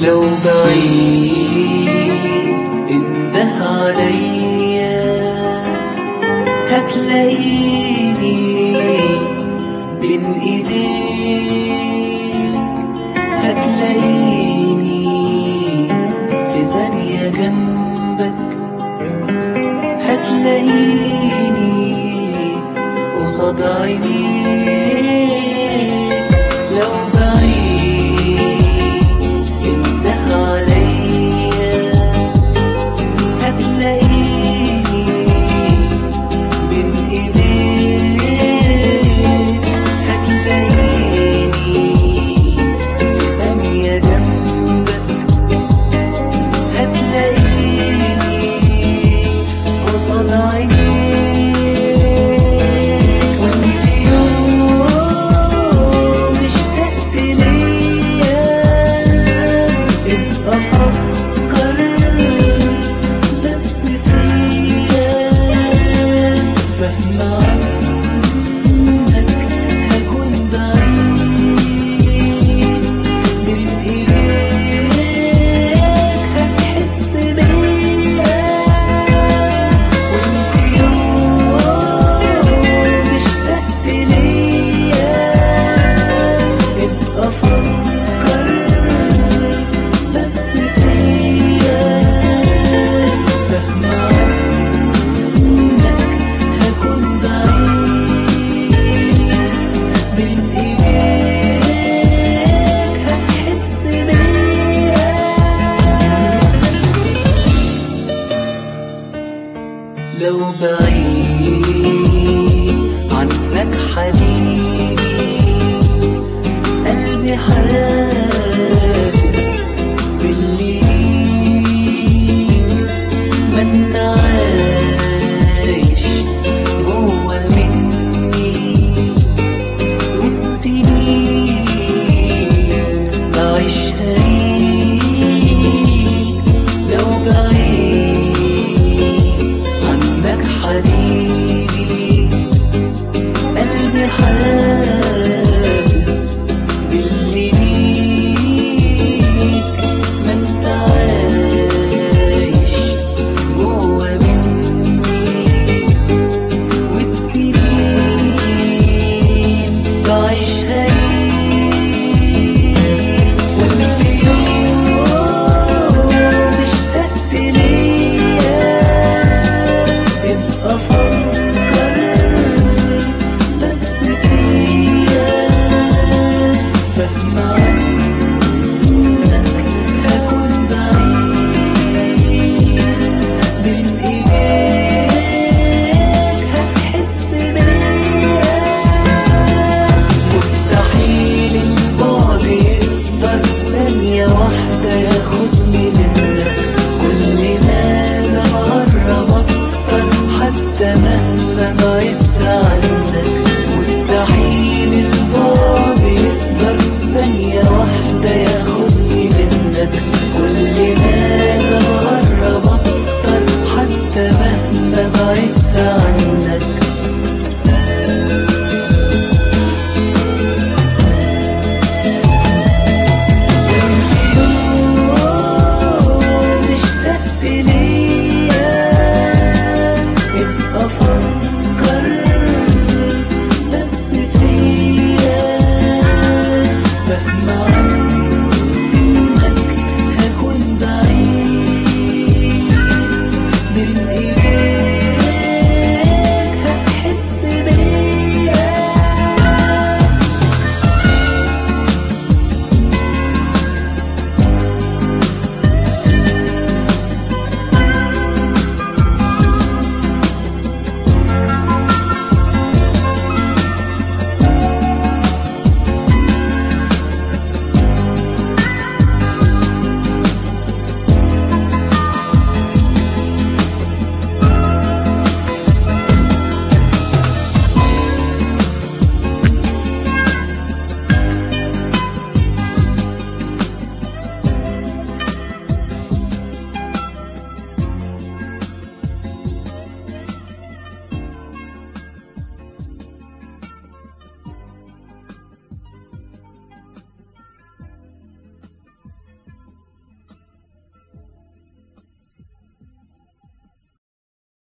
لو بعيد انده عليا هتلاقيني بين ايديك هتلاقيني في ثانية جنبك هتلاقيني قصاد عينيك لو بعيد انده عليا هتلاقيني بين ايديك هتلاقيني في ثانية جنبك هتلاقيني قصاد عينيك واللي في يوم اشتقت ليا ابقى فكر بس فيا مهما عنك هكون بعيد من ايديك هتحس بيا وانت يوم اشتقت ليا ابقى فكر بس فيا مهما عنك هكون بعيد من ايديك هتحس بيا لو بعيد